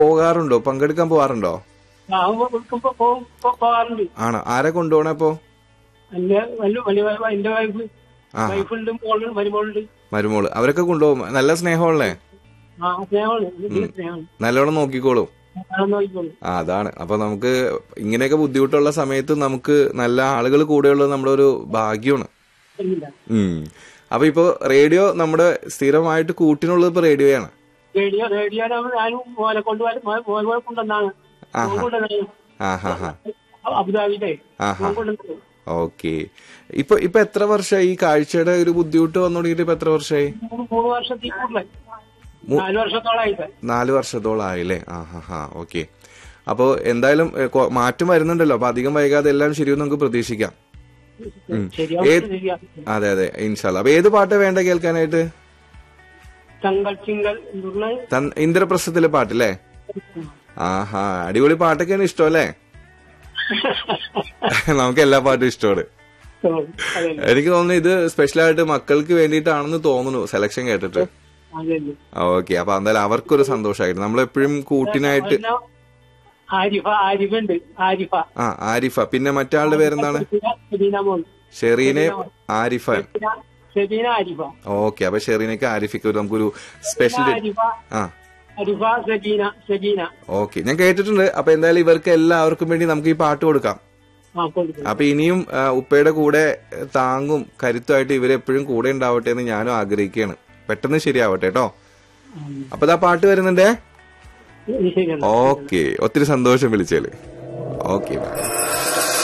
പോകാറുണ്ടോ പങ്കെടുക്കാൻ പോകാറുണ്ടോ ആ വിളിക്കുമ്പോ പോകും പോ- പോകാറുണ്ട് ആണോ ആരെ കൊണ്ടുപോകണേ അപ്പോ എന്റെ വലിയ വലിയ വൈഫ് എന്റെ വൈഫ് ആ വൈഫുണ്ട് മോളുണ്ട് മരുമോളുണ്ട് മരുമോള് അവരൊക്കെ കൊണ്ടുപോകും നല്ല സ്നേഹമുള്ളേ ആ സ്നേഹമാണ് വലിയ സ്നേഹമാണ് നല്ലോണം നോക്കിക്കോളും ഞാൻ നോക്കിക്കോളൂ ആ അതാണ് അപ്പൊ നമുക്ക് ഇങ്ങനെയൊക്കെ ബുദ്ധിമുട്ടുള്ള സമയത്ത് നമുക്ക് നല്ല ആളുകൾ കൂടെയുള്ളത് നമ്മുടെ ഒരു ഭാഗ്യമാണ് ഇല്ല ഉം അപ്പൊ ഇപ്പൊ റേഡിയോ നമ്മുടെ സ്ഥിരമായിട്ട് കൂട്ടിനുള്ളത് ഇപ്പൊ റേഡിയോയാണ് റേഡിയോ റേഡിയോ ഞാനും മോനെ കൊണ്ടുപോയി മോനെ കൊണ്ടുവന്നാണ് മോൻ കൊണ്ടുവന്നാണ് ആ ഹാ ഹാ അബുദാബിയിലെ ആഹാ. മോൻ കൊണ്ടുവന്നത് ഓക്കെ ഇപ്പൊ ഇപ്പൊ എത്ര വർഷമായി ഈ കാഴ്ചയുടെ ഒരു ബുദ്ധിമുട്ട് വന്നു തുടങ്ങിയിട്ട് ഇപ്പൊ എത്ര വർഷമായി മൂന്ന് മൂന്ന് വർഷത്തിൽ കൂടുതലായി നാല് വർഷത്തോളായിട്ട് നാല് വർഷത്തോളായില്ലേ ആ ഹാ ഹാ ഓക്കെ അപ്പോ എന്തായാലും ഏ, കൊ- മാറ്റം വരുന്നുണ്ടല്ലോ അപ്പൊ അധികം വൈകാതെ എല്ലാം ശരിയെന്ന് നമുക്ക് പ്രതീക്ഷിക്കാം ശരിയാവും ഏത് ശരിയാവും അതെ അതെ ഇൻഷാല്ല അപ്പൊ ഏത് പാട്ട് വേണ്ട കേൾക്കാനായിട്ട് തങ്കൾ ചിങ്കൽ എന്നുള്ള തൻ- ഇന്ദ്രപ്രസ്ഥത്തിലെ പാട്ടില്ലേ ആഹാ അടിപൊളി പാട്ടൊക്കെയാണ് ഇഷ്ടം അല്ലേ നമുക്ക് എല്ലാ പാട്ടും ഇഷ്ടമാണ് അതെ എനിക്ക് തോന്നുന്നു ഇത് സ്പെഷ്യലായിട്ട് മക്കൾക്ക് വേണ്ടിയിട്ടാണെന്ന് തോന്നുന്നു സെലക്ഷൻ കേട്ടിട്ട് അതെ ഓക്കെ അപ്പൊ എന്തായാലും അവർക്കൊരു സന്തോഷമായിട്ട് നമ്മളെപ്പോഴും കൂട്ടിനായിട്ട് ആരിഫ ആരിഫ ഉണ്ട് ആരിഫ ആ ആരിഫ പിന്നെ മറ്റാളുടെ പേരെന്താണ് സെബീന മോൾ ഷെറീനെ ആരിഫ സെബീന- സെബീന ആരിഫ ഓക്കെ അപ്പൊ ഷെറീനക്ക് ആരിഫയ്ക്ക് ഒരു നമുക്കൊരു സ്പെഷ്യൽ ഡേ- ആരിഫ ആ ആരിഫ സെബീന സെബീന ഓക്കെ ഞാൻ കേട്ടിട്ടുണ്ട് അപ്പൊ എന്തായാലും ഇവർക്ക് എല്ലാവർക്കും വേണ്ടി നമുക്ക് ഈ പാട്ട് കൊടുക്കാം ആ കൊടുക്കും അപ്പൊ ഇനിയും ആ, ഉപ്പയുടെ കൂടെ താങ്ങും കരുത്തുമായിട്ട് ഇവരെപ്പോഴും കൂടെ ഉണ്ടാവട്ടെ എന്ന് ഞാനും ആഗ്രഹിക്കുകയാണ് പെട്ടെന്ന് ശരിയാവട്ടെ കേട്ടോ അപ്പൊ ഇതാ പാട്ട് വരുന്നുണ്ടേ ശരിയല്ല ഓക്കെ ഒത്തിരി സന്തോഷം വിളിച്ചേല് ഓക്കെ